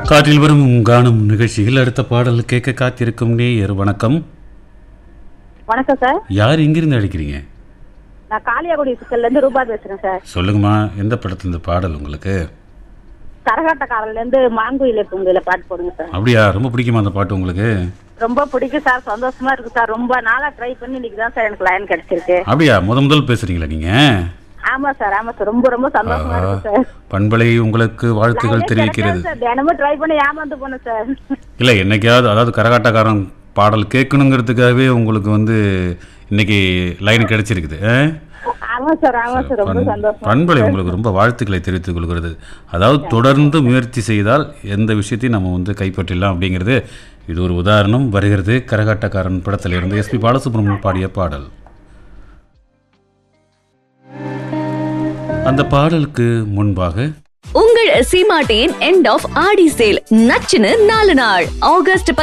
காற்றில் வரும் கானம் நிகழ்ச்சியில் அடுத்த பாடல் கேட்க காத்திருக்கும் நேயர் வணக்கம் வணக்கம் சார் யார் எங்கிருந்து அழைக்கிறீங்க நான் காளியாகுடி சிக்கல்ல இருந்து ரூபா பேசுறேன் சார் சொல்லுங்கம்மா எந்த படத்துல இந்த பாடல் உங்களுக்கு கரகாட்டக்காரர்ல இருந்து மாங்குயில பூங்குயில பாட்டு போடுங்க சார் அப்படியா ரொம்ப பிடிக்குமா அந்த பாட்டு உங்களுக்கு ரொம்ப பிடிக்கும் சார் சந்தோஷமா இருக்கு சார் ரொம்ப நாளா ட்ரை பண்ணி இன்னைக்கு தான் சார் எனக்கு லைன் கிடைச்சிருக்கு அப்படியா முத முதல் பேசுறீங்களா நீங்க ஆமா சார் ஆமா சார் ரொம்ப ரொம்ப சந்தோஷமா ஆஹா. இருக்கு சார் பண்பலை உங்களுக்கு வாழ்த்துக்கள் line தெரிவிக்கிறது கிடைக்காது சார் தினமும் ட்ரை பண்ணி ஏமாந்து போனேன் சார் இல்லை என்னைக்காவது அதாவது கரகாட்டக்காரன் பாடல் கேட்கணுங்கிறதுக்காகவே உங்களுக்கு வந்து இன்னைக்கு லைன் கிடைச்சிருக்குது ஆ? ஆமா சார் ஆமா சார் ரொம்ப பண்- சந்தோஷம் பண்பலை உங்களுக்கு ரொம்ப வாழ்த்துக்களை தெரிவித்துக் கொள்கிறது அதாவது தொடர்ந்து முயற்சி செய்தால் எந்த விஷயத்தையும் நம்ம வந்து கைப்பற்றிடலாம் அப்படிங்கிறது இது ஒரு உதாரணம் வருகிறது கரகாட்டக்காரன் படத்திலிருந்து எஸ்பி பாலசுப்ரமணியன் பாடிய பாடல் அந்த பாடலுக்கு முன்பாக உங்கள் சீமாட்டியின் எண்ட் ஆஃப் ஆடி சேல் நச்சுன்னு நாலு நாள் ஆகஸ்ட்